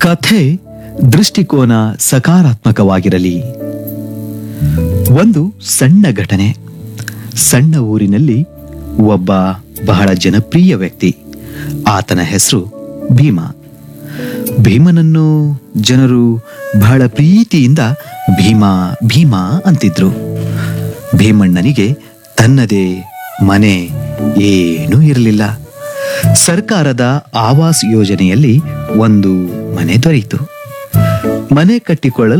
ಕಥೆ ದೃಷ್ಟಿಕೋನ ಸಕಾರಾತ್ಮಕವಾಗಿರಲಿ ಒಂದು ಸಣ್ಣ ಘಟನೆ ಸಣ್ಣ ಊರಿನಲ್ಲಿ ಒಬ್ಬ ಬಹಳ ಜನಪ್ರಿಯ ವ್ಯಕ್ತಿ ಆತನ ಹೆಸರು ಭೀಮ ಭೀಮನನ್ನು ಜನರು ಬಹಳ ಪ್ರೀತಿಯಿಂದ ಭೀಮ ಭೀಮ ಅಂತಿದ್ರು ಭೀಮಣ್ಣನಿಗೆ ತನ್ನದೇ ಮನೆ ಏನೂ ಇರಲಿಲ್ಲ ಸರ್ಕಾರದ ಆವಾಸ್ ಯೋಜನೆಯಲ್ಲಿ ಒಂದು ಮನೆ ದೊರೆಯಿತು ಮನೆ ಕಟ್ಟಿಕೊಳ್ಳಲು